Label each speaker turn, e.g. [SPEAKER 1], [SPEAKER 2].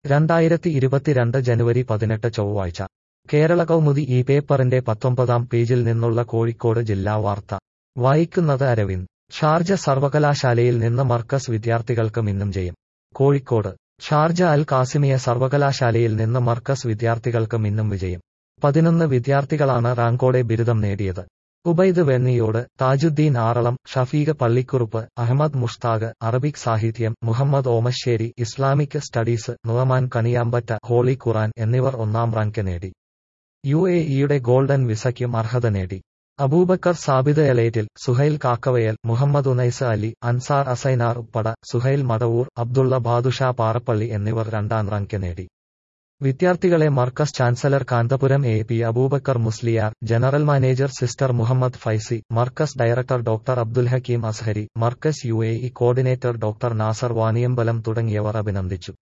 [SPEAKER 1] രണ്ടായിരത്തി ഇരുപത്തിരണ്ട് ജനുവരി പതിനെട്ട് ചൊവ്വാഴ്ച കേരള കൗമുദി ഈ പേപ്പറിന്റെ പത്തൊമ്പതാം പേജിൽ നിന്നുള്ള കോഴിക്കോട് ജില്ലാ വാർത്ത വായിക്കുന്നത് അരവിന്ദ് ഷാർജ സർവകലാശാലയിൽ നിന്ന് മർക്കസ് വിദ്യാർത്ഥികൾക്ക് മിന്നും ജയം കോഴിക്കോട് ഷാർജ അൽ കാസിമിയ സർവകലാശാലയിൽ നിന്ന് മർക്കസ് വിദ്യാർത്ഥികൾക്ക് മിന്നും വിജയം പതിനൊന്ന് വിദ്യാർത്ഥികളാണ് റാങ്കോടെ ബിരുദം നേടിയത് ഉബൈദ് വെന്നിയോട് താജുദ്ദീൻ ആറളം ഷഫീഖ് പള്ളിക്കുറുപ്പ് അഹമ്മദ് മുഷ്താഖ് അറബിക് സാഹിത്യം Muhammad Omassery Islamic studies Nuhman Kaniyambetta holy Quran എന്നിവർ ഒന്നാം റാങ്ക് നേടി യു എ ഇയുടെ ഗോൾഡൻ വിസയ്ക്കും അർഹത നേടി അബൂബക്കർ സാബിദ് എലേറ്റിൽ സുഹൈൽ കാക്കവയൽ മുഹമ്മദ് ഉനൈസ് അലി അൻസാർ അസൈനാർ ഉപ്പട സുഹൈൽ മടവൂർ അബ്ദുള്ള ബാദുഷാ പാറപ്പള്ളി എന്നിവർ രണ്ടാം റാങ്ക് നേടി വിദ്യാർത്ഥികളെ Markaz chancellor Kanthapuram A P Aboobacker Musliyar general manager sister Muhammad Faizy Markaz director doctor Abdul Hakeem Azhari Markaz U A E coordinator doctor Nasar Vaniyambalam തുടങ്ങിയവർ അഭിനന്ദിച്ചു